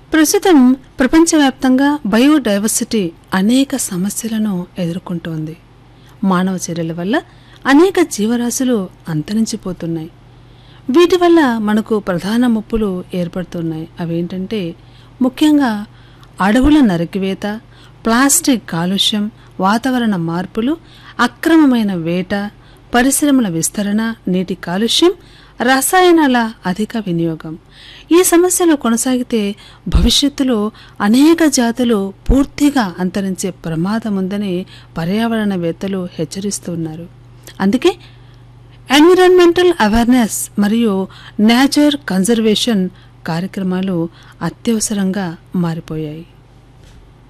ప్రస్తుతం ప్రపంచవ్యాప్తంగా బయోడైవర్సిటీ అనేక సమస్యలను ఎదుర్కొంటోంది మానవ చర్యల వల్ల అనేక జీవరాశులు అంతరించిపోతున్నాయి వీటి వల్ల మనకు ప్రధాన ముప్పులు ఏర్పడుతున్నాయి అవేంటంటే ముఖ్యంగా అడవుల నరికివేత ప్లాస్టిక్ కాలుష్యం వాతావరణ మార్పులు అక్రమమైన వేట పరిశ్రమల విస్తరణ నీటి కాలుష్యం రసాయనాల అధిక వినియోగం ఈ సమస్యలు కొనసాగితే భవిష్యత్తులో అనేక జాతులు పూర్తిగా అంతరించే ప్రమాదం ఉందని పర్యావరణవేత్తలు హెచ్చరిస్తున్నారు అందుకే ఎన్విరాన్మెంటల్ అవేర్నెస్ మరియు నేచర్ కన్జర్వేషన్ కార్యక్రమాలు అత్యవసరంగా మారిపోయాయి